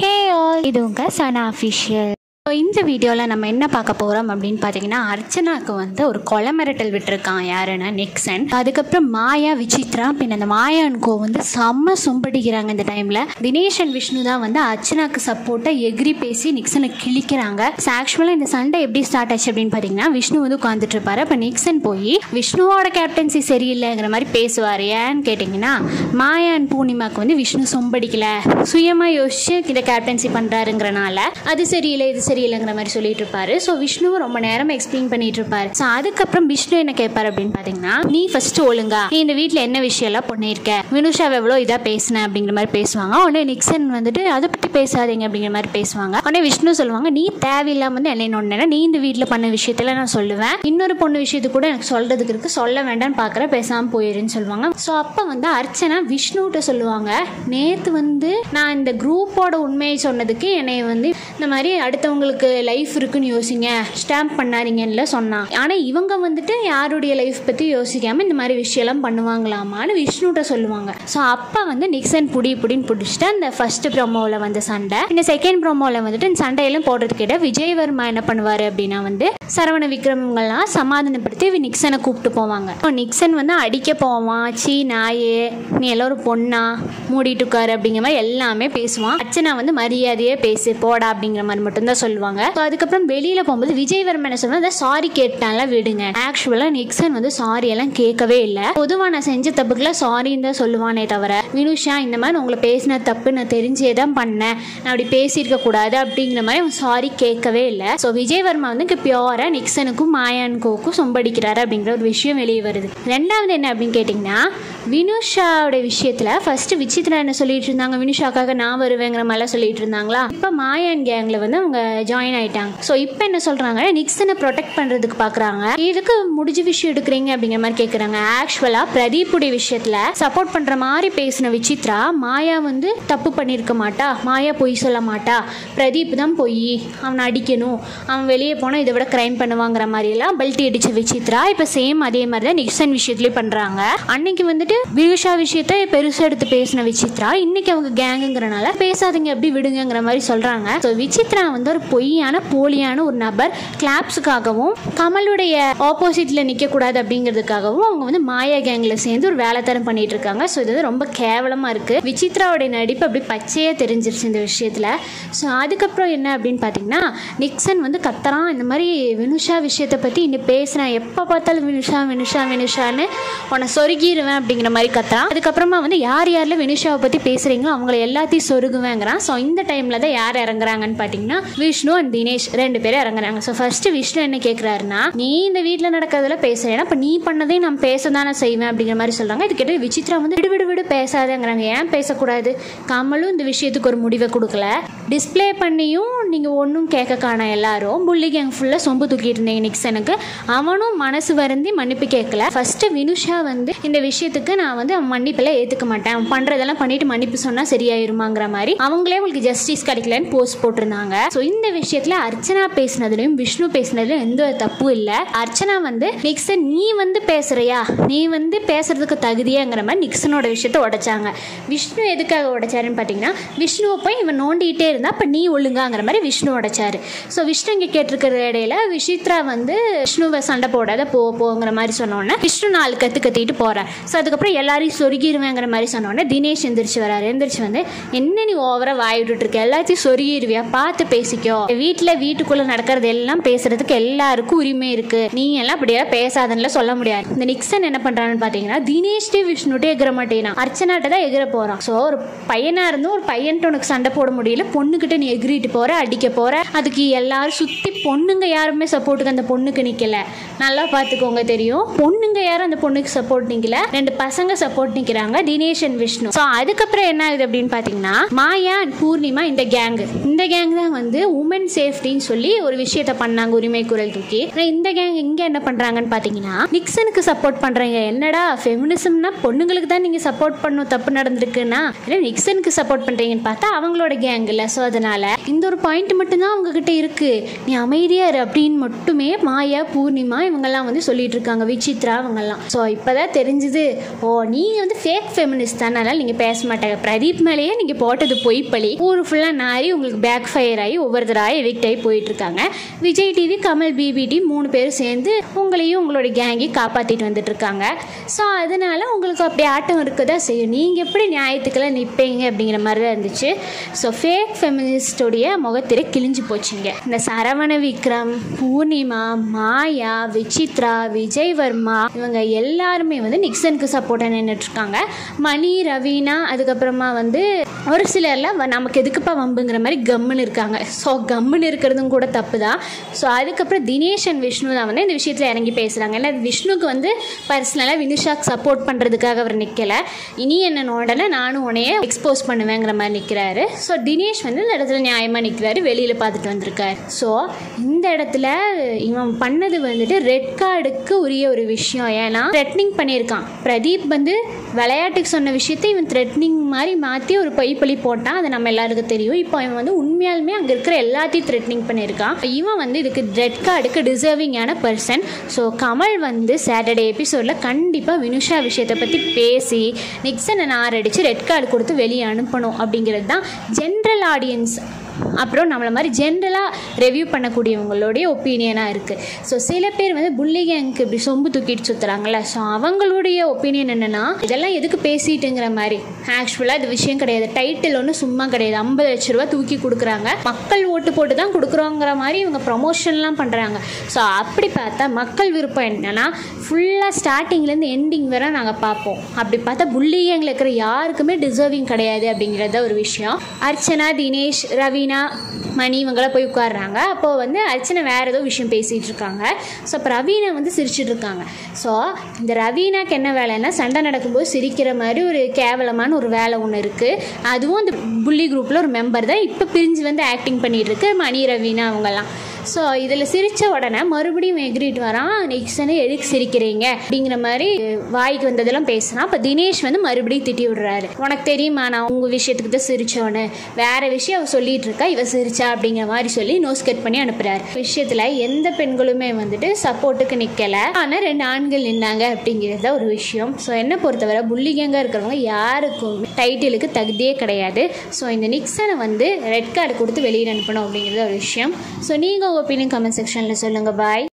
hey all இது உங்கள் சனா official so இந்த வீடியோவில் நம்ம என்ன பார்க்க போகிறோம் அப்படின்னு பார்த்தீங்கன்னா அர்ச்சனாக்கு வந்து ஒரு கொலை மிரட்டல் விட்டுருக்கான் யாருன்னா நெக்ஸன் அதுக்கப்புறம் மாயா விசித்ரா பின் அந்த மாயா கோ வந்து செம்ம சொம்படிக்கிறாங்க இந்த டைமில் தினேஷ் அண்ட் விஷ்ணு தான் வந்து அர்ச்சனாக்கு சப்போர்ட்டாக எகிரி பேசி நிக்சனை கிழிக்கிறாங்க ஸோ ஆக்சுவலாக இந்த சண்டை எப்படி ஸ்டார்ட் ஆச்சு அப்படின்னு பார்த்தீங்கன்னா விஷ்ணு வந்து உட்காந்துட்டு இருப்பாரு அப்போ நிக்சன் போய் விஷ்ணுவோட கேப்டன்சி சரியில்லைங்கிற மாதிரி பேசுவார் ஏன்னு கேட்டிங்கன்னா மாயா அண்ட் பூர்ணிமாக்கு வந்து விஷ்ணு சொம்படிக்கல சுயமாக யோசிச்சு இந்த கேப்டன்சி பண்ணுறாருங்கிறனால அது சரியில்லை இது சரியில்லைங்கிற மாதிரி சொல்லிட்டு இருப்பாரு ஸோ விஷ்ணுவும் ரொம்ப நேரம் எக்ஸ்பிளைன் பண்ணிட்டு இருப்பாரு ஸோ அதுக்கப்புறம் விஷ்ணு என்ன கேட்பாரு அப்படின்னு பார்த்தீங்கன்னா நீ ஃபர்ஸ்ட் ஒழுங்கா நீ இந்த வீட்டில் என்ன விஷயம் எல்லாம் பண்ணியிருக்க வினுஷாவை எவ்வளோ இதாக பேசின அப்படிங்கிற மாதிரி பேசுவாங்க உடனே நிக்சன் வந்துட்டு அதை பற்றி பேசாதீங்க அப்படிங்கிற மாதிரி பேசுவாங்க உடனே விஷ்ணு சொல்லுவாங்க நீ தேவையில்லாம வந்து என்ன ஒன்று நீ இந்த வீட்டில் பண்ண விஷயத்துல நான் சொல்லுவேன் இன்னொரு பொண்ணு விஷயத்து கூட எனக்கு சொல்றதுக்கு இருக்கு சொல்ல வேண்டாம்னு பார்க்குற பேசாமல் போயிருன்னு சொல்லுவாங்க ஸோ அப்போ வந்து அர்ச்சனா விஷ்ணுகிட்ட சொல்லுவாங்க நேற்று வந்து நான் இந்த குரூப்போட உண்மையை சொன்னதுக்கு என்னை வந்து இந்த மாதிரி அடுத்தவங்களுக்கு லைஃப் இருக்குன்னு யோசிங்க ஸ்டாம்ப் பண்ணாதீங்கன்னு சொன்னான் ஆனால் இவங்க வந்துட்டு யாருடைய லைஃப் பற்றி யோசிக்காமல் இந்த மாதிரி விஷயம்லாம் பண்ணுவாங்களாமான்னு விஷ்ணுகிட்ட சொல்லுவாங்க ஸோ அப்போ வந்து நிக்சன் புடி புடின்னு பிடிச்சிட்டு அந்த ஃபர்ஸ்ட் ப்ரோமோவில் வந்த சண்டை இந்த செகண்ட் ப்ரோமோவில் வந்துட்டு இந்த சண்டையெல்லாம் போடுறதுக்கிட்ட விஜயவர்மா என்ன பண்ணுவார் அப்படின்னா வந்து சரவண விக்ரமங்கள்லாம் சமாதானப்படுத்தி இவ நிக்சனை கூப்பிட்டு போவாங்க அப்போ நிக்சன் வந்து அடிக்க போவான் சீ நாயே நீ எல்லாரும் பொண்ணா மூடிட்டு உட்காரு அப்படிங்கிற மாதிரி எல்லாமே பேசுவான் அர்ச்சனா வந்து மரியாதையே பேசு போடா அப்படிங்கிற மாதிரி மட்டும்தான் சொல்லுவாங்க So அதுக்கப்புறம் வெளியில போகும்போது விஜயவர்மன் என்ன சொல்லுவாங்க சாரி கேட்டால விடுங்க ஆக்சுவலா நிக்சன் வந்து சாரி எல்லாம் கேட்கவே இல்லை பொதுவாக நான் செஞ்ச தப்புக்குள்ள சாரின்னு தான் சொல்லுவானே தவிர வினுஷா இந்த மாதிரி நான் உங்களை பேசின தப்பு நான் தெரிஞ்சே தான் பண்ணேன் நான் அப்படி பேசியிருக்க கூடாது அப்படிங்கிற மாதிரி அவன் சாரி கேட்கவே இல்லை ஸோ விஜயவர்மா வந்து இங்கே பியோரா நிக்சனுக்கும் மாயான்கோக்கும் சொம்படிக்கிறாரு அப்படிங்கிற ஒரு விஷயம் வெளியே வருது ரெண்டாவது என்ன அப்படின்னு கேட்டிங்கன்னா வினுஷாவோட விஷயத்தில் ஃபர்ஸ்ட் விசித்ரா என்ன சொல்லிட்டு இருந்தாங்க வினுஷாக்காக நான் வருவேங்கிற மாதிரிலாம் சொல்லிட்டு இருந்தாங்களா இப்போ மாயான் கேங்கில் வந்து அவங்க ஜாயின் ஆயிட்டாங்க ஸோ இப்போ என்ன சொல்கிறாங்க நிக்சனை ப்ரொடெக்ட் பண்ணுறதுக்கு பார்க்குறாங்க இதுக்கு முடிஞ்ச விஷயம் எடுக்கிறீங்க அப்படிங்கிற மாதிரி கேட்குறாங்க ஆக்சுவலாக பிரதீப்புடைய விஷயத்தில் சப்போர்ட் பண்ணுற மாதிரி பேசின விசித்ரா மாயா வந்து தப்பு பண்ணியிருக்க மாட்டா மாயா பொய் சொல்ல மாட்டா பிரதீப் தான் பொய் அவனை அடிக்கணும் அவன் வெளியே போனால் இதை விட கிரைம் பண்ணுவாங்கிற மாதிரியெல்லாம் பல்ட்டி அடிச்ச விசித்ரா இப்போ சேம் அதே மாதிரி தான் நிக்சன் விஷயத்துலேயும் பண்ணுறாங்க அன்னைக்கு வந்துட்டு வினுஷா விஷயத்த பெருசாக எடுத்து பேசின விசித்ரா இன்னைக்கு அவங்க கேங்குங்கிறனால பேசாதீங்க அப்படி விடுங்கங்கிற மாதிரி சொல்கிறாங்க ஸோ விசித்ரா வந்து ஒரு பொய்யான போலியான ஒரு நபர் கிளாப்ஸுக்காகவும் கமலுடைய ஆப்போசிட்டில் நிற்கக்கூடாது அப்படிங்கிறதுக்காகவும் அவங்க வந்து மாயா கேங்கில் சேர்ந்து ஒரு வேலைத்தரம் பண்ணிட்டு இருக்காங்க ஸோ இது வந்து ரொம்ப கேவலமாக இருக்குது விசித்ராவுடைய நடிப்பு அப்படி பச்சையாக தெரிஞ்சிருச்சு இந்த விஷயத்தில் ஸோ அதுக்கப்புறம் என்ன அப்படின்னு பார்த்தீங்கன்னா நிக்சன் வந்து கத்துறான் இந்த மாதிரி வினுஷா விஷயத்தை பற்றி இன்னும் பேசுகிறேன் எப்போ பார்த்தாலும் வினுஷா வினுஷா வினுஷான்னு உன்னை சொருகிடுவேன் அப்படிங்கிற மாதிரி கத்துறான் அதுக்கப்புறமா வந்து யார் யாரில் வினுஷாவை பற்றி பேசுகிறீங்களோ அவங்கள எல்லாத்தையும் சொருகுவேங்கிறான் ஸோ இந்த டைமில் தான் யார் இறங்குறாங்கன்னு பார்த்தீங்கன்னா விஷ்ணு அண்ட் தினேஷ் ரெண்டு பேரும் இறங்குறாங்க ஸோ ஃபர்ஸ்ட் விஷ்ணு என்ன கேட்குறாருன்னா நீ இந்த வீட்டில் நடக்கிறதுல பேசுறேன்னா இப்போ நீ பண்ணதையும் நான் பேச தானே செய்வேன் அப்படிங்கிற மாதிரி சொல்கிறாங்க இது கேட்டு விசித்ரா வந்து விடு விடு விடு பேசாதேங்கிறாங்க ஏன் பேசக்கூடாது கமலும் இந்த விஷயத்துக்கு ஒரு முடிவை கொடுக்கல டிஸ்ப்ளே பண்ணியும் நீங்கள் ஒன்றும் கேட்க காணோம் எல்லாரும் புள்ளி கேங் ஃபுல்லாக சொம்பு தூக்கிட்டு இருந்தீங்க நிக்சனுக்கு அவனும் மனசு வருந்தி மன்னிப்பு கேட்கல ஃபர்ஸ்ட் வினுஷா வந்து இந்த விஷயத்துக்கு நான் வந்து அவன் மன்னிப்பெல்லாம் ஏற்றுக்க மாட்டேன் அவன் பண்ணுறதெல்லாம் பண்ணிட்டு மன்னிப்பு சொன்னால் சரியாயிருமாங்கிற மாதிரி அவங்களே உங்களுக்கு ஜஸ்டிஸ் கிடைக்கலன்னு போஸ்ட் போட்டிருந்தாங்க ஸோ இந்த விஷயத்தில் அர்ச்சனா பேசினதுலையும் விஷ்ணு பேசினதுலையும் எந்த ஒரு தப்பும் இல்லை அர்ச்சனா வந்து நிக்சன் நீ வந்து பேசுறியா நீ வந்து பேசுறதுக்கு தகுதியாங்கிற மாதிரி நிக்சனோட விஷயத்த உடைச்சாங்க விஷ்ணு எதுக்காக உடைச்சாருன்னு பார்த்தீங்கன்னா விஷ்ணுவை போய் இவன் நோண்டிகிட்டே இருந்தா அப்போ நீ ஒழுங்காங்கிற மாதிரி விஷ்ணு உடைச்சாரு ஸோ விஷ்ணு இங்கே கேட்டிருக்கிற இடையில விசித்ரா வந்து விஷ்ணுவை சண்டை போடாத போ போங்கிற மாதிரி சொன்னோன்னே விஷ்ணு நாலு கற்று கத்திட்டு போறார் ஸோ அதுக்கப்புறம் எல்லாரையும் சொருகிருவேங்கிற மாதிரி சொன்னோன்னே தினேஷ் எந்திரிச்சு வராரு எந்திரிச்சு வந்து என்ன நீ ஓவரா வாய் விட்டுட்டு இருக்க எல்லாத்தையும் சொருகிருவியா பார்த்து பேசிக்கோ வீட்டில் வீட்டுக்குள்ள நடக்கிறது எல்லாம் பேசுறதுக்கு எல்லாருக்கும் உரிமை இருக்கு நீ எல்லாம் அப்படியே பேசாதன்னு சொல்ல முடியாது இந்த நிக்சன் என்ன பண்றான்னு பார்த்தீங்கன்னா தினேஷ்டே விஷ்ணுட்டே எகிற மாட்டேனா அர்ச்சனாட்ட தான் எகிற போறான் ஸோ ஒரு பையனா இருந்தும் ஒரு பையன்ட்ட உனக்கு சண்டை போட முடியல பொண்ணுகிட்ட நீ எகிரிட்டு போற அடிக்க போற அதுக்கு எல்லாரும் சுத்தி பொண்ணுங்க யாருமே சப்போர்ட்டுக்கு அந்த பொண்ணுக்கு நிக்கல நல்லா பார்த்துக்கோங்க தெரியும் பொண்ணுங்க யாரும் அந்த பொண்ணுக்கு சப்போர்ட் நிக்கல ரெண்டு பசங்க சப்போர்ட் நிக்கிறாங்க தினேஷ் அண்ட் விஷ்ணு ஸோ அதுக்கப்புறம் என்ன ஆகுது அப்படின்னு பார்த்தீங்கன்னா மாயா அண்ட் பூர்ணிமா இந்த கேங் இந்த கேங் தான் வந்து உமன் சேஃப்டின்னு சொல்லி ஒரு விஷயத்த பண்ணாங்க உரிமை குரல் தூக்கி ஆனா இந்த கேங் இங்க என்ன பண்றாங்கன்னு பார்த்தீங்கன்னா நிக்சனுக்கு சப்போர்ட் பண்றீங்க என்னடா ஃபெமினிசம்னா பொண்ணுங்களுக்கு தான் நீங்க சப்போர்ட் பண்ணும் தப்பு நடந்திருக்குன்னா இல்லை நிக்சனுக்கு சப்போர்ட் பண்றீங்கன்னு பார்த்தா அவங்களோட கேங் இல்லை ஸோ அதனால இந்த ஒரு பாயிண்ட் பாயிண்ட் மட்டும்தான் அவங்கக்கிட்ட இருக்குது நீ அமைதியாக இரு அப்படின்னு மட்டுமே மாயா பூர்ணிமா இவங்கெல்லாம் வந்து சொல்லிட்டு இருக்காங்க விசித்ரா அவங்கெல்லாம் ஸோ இப்போ தான் தெரிஞ்சுது ஓ நீங்கள் வந்து ஃபேக் ஃபெமினிஸ்ட் தானே அதனால் நீங்கள் பேச மாட்டாங்க பிரதீப் மேலேயே நீங்கள் போட்டது பொய் பழி ஊர் ஃபுல்லாக நாரி உங்களுக்கு பேக் ஃபயர் ஆகி ஒவ்வொருத்தராக எவிக்ட் ஆகி போயிட்டுருக்காங்க விஜய் டிவி கமல் பிபிடி மூணு பேரும் சேர்ந்து உங்களையும் உங்களோட கேங்கி காப்பாற்றிட்டு வந்துட்டு இருக்காங்க ஸோ அதனால உங்களுக்கு அப்படி ஆட்டம் இருக்க தான் செய்யும் நீங்கள் எப்படி நியாயத்துக்கெல்லாம் நிற்பீங்க அப்படிங்கிற மாதிரி தான் இருந்துச்சு ஸோ ஃபேக் ஃபெமினிஸ்டோடைய முகத்திரை கிழிஞ்சு போச்சுங்க இந்த சரவண விக்ரம் பூர்ணிமா மாயா விசித்ரா விஜய் வர்மா இவங்க எல்லாருமே வந்து நிக்சனுக்கு சப்போர்ட்டாக நின்றுட்டுருக்காங்க மணி ரவீனா அதுக்கப்புறமா வந்து ஒரு சிலர்லாம் வ- நமக்கு எதுக்குப்பா வம்புங்கிற மாதிரி கம்முன்னு இருக்காங்க ஸோ கம்முன்னு இருக்கிறதும் கூட தப்பு தான் ஸோ அதுக்கப்புறம் தினேஷ் அண்ட் விஷ்ணு தான் வந்து இந்த விஷயத்தில் இறங்கி பேசுகிறாங்க ஏன்னா விஷ்ணுக்கு வந்து பர்சனலாக வினுஷாக்கு சப்போர்ட் பண்ணுறதுக்காக அவர் நிற்கலை இனி என்ன நோடலை நானும் உன்னைய எக்ஸ்போஸ் பண்ணுவேங்கிற மாதிரி நிற்கிறாரு ஸோ தினேஷ் வந்து இந்த இடத்துல நியாயமாக நிற்கிறாரு வெளியில் பார்த்துட்டு வந்திருக்காரு ஸோ இந்த இடத்துல இவன் பண்ணது வந்துட்டு ரெட் கார்டுக்கு உரிய ஒரு விஷயம் ஏன்னா த்ரெட்னிங் பண்ணியிருக்கான் பிரதீப் வந்து விளையாட்டுக்கு சொன்ன விஷயத்தை இவன் த்ரெட்னிங் மாதிரி மாற்றி ஒரு பொய் பழி போட்டான் அது நம்ம எல்லாருக்கும் தெரியும் இப்போ இவன் வந்து உண்மையாலுமே அங்கே இருக்கிற எல்லாத்தையும் த்ரெட்னிங் பண்ணியிருக்கான் இவன் வந்து இதுக்கு ரெட் கார்டுக்கு டிசர்விங்கான பர்சன் ஸோ கமல் வந்து சாட்டர்டே எபிசோடில் கண்டிப்பாக வினுஷா விஷயத்தை பற்றி பேசி நிக்சனை நார் அடித்து ரெட் கார்டு கொடுத்து வெளியே அனுப்பணும் அப்படிங்கிறது தான் ஜென்ரல் ஆடியன்ஸ் அப்புறம் நம்மளை மாதிரி ஜென்ரலாக ரிவ்யூ பண்ணக்கூடியவங்களுடைய ஒப்பீனியனாக இருக்குது ஸோ சில பேர் வந்து புள்ளி கேங்க்கு இப்படி சொம்பு தூக்கிட்டு சுற்றுறாங்கல்ல ஸோ அவங்களுடைய ஒப்பீனியன் என்னென்னா இதெல்லாம் எதுக்கு பேசிட்டுங்கிற மாதிரி ஆக்சுவலாக இது விஷயம் கிடையாது டைட்டில் ஒன்றும் சும்மா கிடையாது ஐம்பது லட்ச ரூபா தூக்கி கொடுக்குறாங்க மக்கள் ஓட்டு போட்டு தான் கொடுக்குறோங்கிற மாதிரி இவங்க ப்ரொமோஷன்லாம் பண்ணுறாங்க ஸோ அப்படி பார்த்தா மக்கள் விருப்பம் என்னென்னா ஃபுல்லாக ஸ்டார்டிங்லேருந்து எண்டிங் வரை நாங்கள் பார்ப்போம் அப்படி பார்த்தா புள்ளி கேங்கில் இருக்கிற யாருக்குமே டிசர்விங் கிடையாது அப்படிங்கிறத ஒரு விஷயம் அர்ச்சனா தினேஷ் ரவீனா மணி இவங்களாம் போய் உட்காடுறாங்க அப்போ வந்து அர்ச்சனை வேறு ஏதோ விஷயம் பேசிகிட்டு இருக்காங்க ஸோ அப்போ ரவீனா வந்து சிரிச்சிட்டு இருக்காங்க ஸோ இந்த ரவீனாக்கு என்ன வேலைன்னா சண்டை நடக்கும்போது சிரிக்கிற மாதிரி ஒரு கேவலமான ஒரு வேலை ஒன்று இருக்குது அதுவும் அந்த புள்ளி குரூப்பில் ஒரு மெம்பர் தான் இப்போ பிரிஞ்சு வந்து ஆக்டிங் பண்ணிட்டு இருக்கு மணி ரவீனா அவங்கெல்லாம் ஸோ இதில் சிரித்த உடனே மறுபடியும் எக்ரிட் வரான் நெக்ஸ்ட் எதுக்கு சிரிக்கிறீங்க அப்படிங்கிற மாதிரி வாய்க்கு வந்ததெல்லாம் பேசுகிறான் அப்போ தினேஷ் வந்து மறுபடியும் திட்டி விடுறாரு உனக்கு தெரியுமா நான் உங்கள் விஷயத்துக்கு தான் சிரிச்சோன்னு வேற விஷயம் அவ சொல்லிட்டு இருக்கா இவ சிரிச்சா அப்படிங்கிற மாதிரி சொல்லி நோஸ் கட் பண்ணி அனுப்புறாரு விஷயத்தில் எந்த பெண்களுமே வந்துட்டு சப்போர்ட்டுக்கு நிற்கல ஆனால் ரெண்டு ஆண்கள் நின்னாங்க அப்படிங்கிறது தான் ஒரு விஷயம் ஸோ என்னை பொறுத்தவரை புள்ளிகங்க இருக்கிறவங்க யாருக்கும் டைட்டிலுக்கு தகுதியே கிடையாது ஸோ இந்த நிக்சனை வந்து ரெட் கார்டு கொடுத்து வெளியில் அனுப்பணும் அப்படிங்கிறது ஒரு விஷயம் ஸோ நீங்கள் உங்கள் ஒப்பீனியன் கமெண்ட் செக்ஷனில் சொல்லுங்கள் பாய்